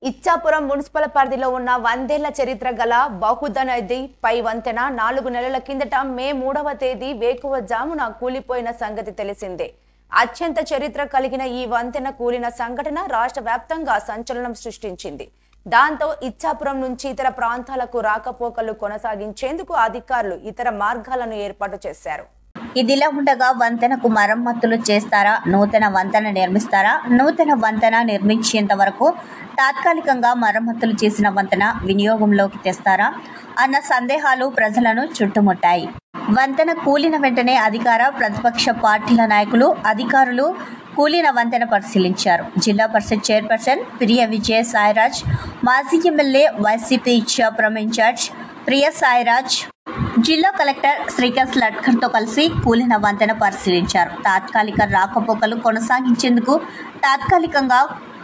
Ichchapuram municipal పరిధిలో ఉన్న వందేళ్ల చరిత్ర గల బహుధ నది పై వంతెన నాలుగు నెలల కిందట మే మూడవ తేదీ వేకువ జామున కూలిపోయిన సంగతి తెలిసిందే అత్యంత చరిత్ర కలిగిన ఈ వంతెన కూలిన సంఘటన రాష్ట్ర వ్యాప్తంగా సంచలనం సృష్టించింది దాంతో ఇచ్చాపురం నుంచి ఇతర ప్రాంతాలకు రాకపోకలు కొనసాగించేందుకు అధికారులు ఇతర మార్గాలను ఏర్పాటు చేశారు ఇదిలా ఉండగా వంతెనకు మరమ్మతులు చేస్తారా నూతన వంతెన నిర్మిస్తారా నూతన వంతెన నిర్మించేంత వరకు తాత్కాలికంగా మరమ్మతులు చేసిన వంతెన వినియోగంలోకి తెస్తారా అన్న సందేహాలు ప్రజలను చుట్టుముట్టాయి వంతెన కూలిన వెంటనే అధికార ప్రతిపక్ష పార్టీల నాయకులు అధికారులు కూలిన వంతెన పరిశీలించారు జిల్లా పరిషత్ చైర్పర్సన్ ప్రియ విజయ సాయిరాజ్ మాజీ MLA YCP Ichchapuram incharge Priya Sairaj జిల్లా కలెక్టర్ శ్రీకాంత్ లట్కర్తో కలిసి కూలిన వంతెన పరిశీలించారు తాత్కాలిక రాకపోకలు కొనసాగించేందుకు తాత్కాలికంగా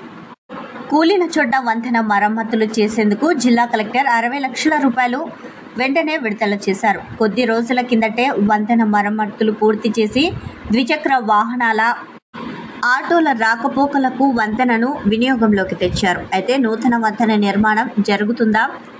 కూలిన చోట వంతెన మరమ్మతులు చేసేందుకు జిల్లా కలెక్టర్ అరవై లక్షల రూపాయలు వెంటనే విడుదల చేశారు కొద్ది రోజుల కిందటే వంతెన మరమ్మతులు పూర్తి చేసి ద్విచక్ర వాహనాల ఆటోల రాకపోకలకు వంతెనను వినియోగంలోకి తెచ్చారు అయితే నూతన వంతెన నిర్మాణం జరుగుతుందా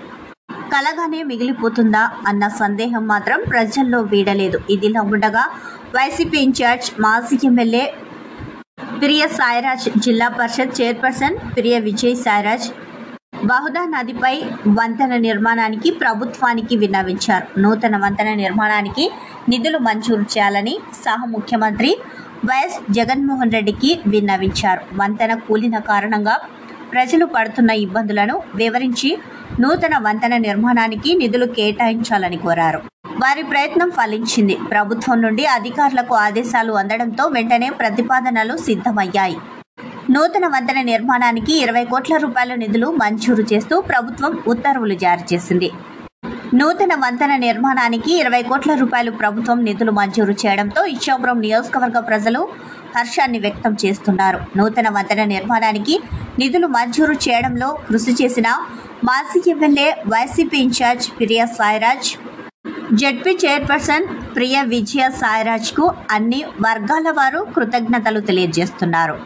కలగానే మిగిలిపోతుందా అన్న సందేహం మాత్రం ప్రజల్లో వీడలేదు ఇదిలా ఉండగా వైసీపీ ఇన్ఛార్జ్ మాజీ ఎమ్మెల్యే ప్రియ సాయిరాజ్ జిల్లా పరిషత్ చైర్పర్సన్ ప్రియ విజయ్ సాయిరాజ్ బహుదా నదిపై వంతెన నిర్మాణానికి ప్రభుత్వానికి విన్నవించారు నూతన వంతెన నిర్మాణానికి నిధులు మంజూరు చేయాలని సహ ముఖ్యమంత్రి వైఎస్ జగన్మోహన్ రెడ్డికి విన్నవించారు వంతెన కూలిన కారణంగా ప్రజలు పడుతున్న ఇబ్బందులను వివరించి నూతన వంతెన నిర్మాణానికి నిధులు కేటాయించాలని కోరారు వారి ప్రయత్నం ఫలించింది ప్రభుత్వం నుండి అధికారులకు ఆదేశాలు అందడంతో వెంటనే ప్రతిపాదనలు సిద్ధమయ్యాయి నూతన వంతెన నిర్మాణానికి ఇరవై కోట్ల రూపాయల నిధులు మంజూరు చేస్తూ ప్రభుత్వం ఉత్తర్వులు జారీ చేసింది నూతన వంతెన నిర్మాణానికి ఇరవై కోట్ల రూపాయలు ప్రభుత్వం నిధులు మంజూరు చేయడంతో ఇచ్చాపురం నియోజకవర్గ ప్రజలు హర్షాన్ని వ్యక్తం చేస్తున్నారు నూతన వంతెన నిర్మాణానికి నిధులు మంజూరు చేయడంలో కృషి చేసిన మాజీ MLA YCP incharge Priya Sairaj ZP chairperson Priya Vijaya సాయిరాజ్కు అన్ని వర్గాల వారు కృతజ్ఞతలు తెలియజేస్తున్నారు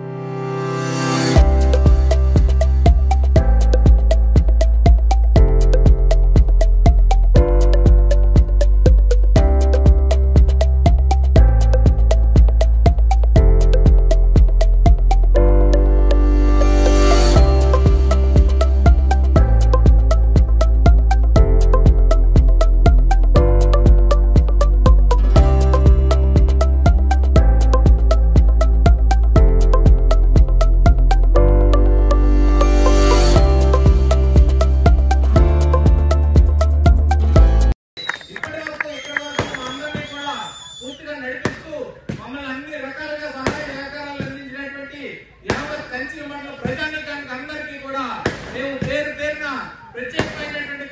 ఇక్కడి వరకు ఇక్కడి వరకు మా అందరినీ కూడా పూర్తిగా నడిపిస్తూ మమ్మల్ని అన్ని రకాలుగా సహాయ సహకారాలు అందించినటువంటి యావత్ కంచి మండల ప్రజానీకానికి అందరికీ కూడా మేము పేరు పేరున ప్రత్యేకమైనటువంటి